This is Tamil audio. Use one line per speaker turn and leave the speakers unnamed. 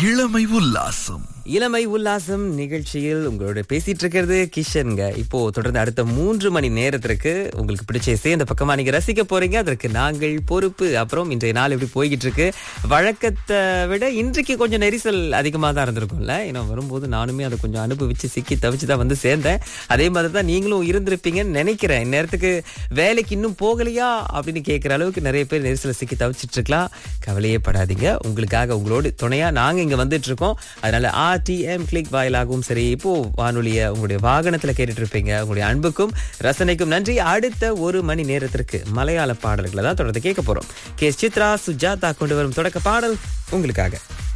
இளமை உல்லாசம்
இளமை உல்லாசம் நிகழ்ச்சியில் உங்களோட பேசிட்டு இருக்கிறது கிஷன்ங்க இப்போ தொடர்ந்து அடுத்த மூன்று மணி நேரத்திற்கு உங்களுக்கு பிடிச்ச இசை இந்த பக்கமா நீங்க ரசிக்க போறீங்க அதற்கு நாங்கள் பொறுப்பு அப்புறம் இன்றைய நாள் எப்படி போய்கிட்டு இருக்கு வழக்கத்தை விட இன்றைக்கு கொஞ்சம் நெரிசல் அதிகமாக தான் இருந்திருக்கும்ல ஏன்னா வரும்போது நானுமே அதை கொஞ்சம் அனுபவிச்சு சிக்கி தவிச்சு தான் வந்து சேர்ந்தேன் அதே மாதிரி தான் நீங்களும் இருந்திருப்பீங்கன்னு நினைக்கிறேன் இந்நேரத்துக்கு வேலைக்கு இன்னும் போகலையா அப்படின்னு கேட்குற அளவுக்கு நிறைய பேர் நெரிசலை சிக்கி தவிச்சிட்டு இருக்கலாம் கவலையே படாதீங்க உங்களுக்காக உங்களோட துணையா நாங்க இங்க வந்துட்டு இருக்கோம் அதனால ஆர்டிஎம் கிளிக் வாயிலாகவும் சரி இப்போ வானொலியை உங்களுடைய வாகனத்துல கேட்டுட்டு இருப்பீங்க உங்களுடைய அன்புக்கும் ரசனைக்கும் நன்றி அடுத்த ஒரு மணி நேரத்திற்கு மலையாள பாடல்களை தான் தொடர்ந்து கேட்க போறோம் கே சித்ரா சுஜாதா கொண்டு வரும் தொடக்க பாடல் உங்களுக்காக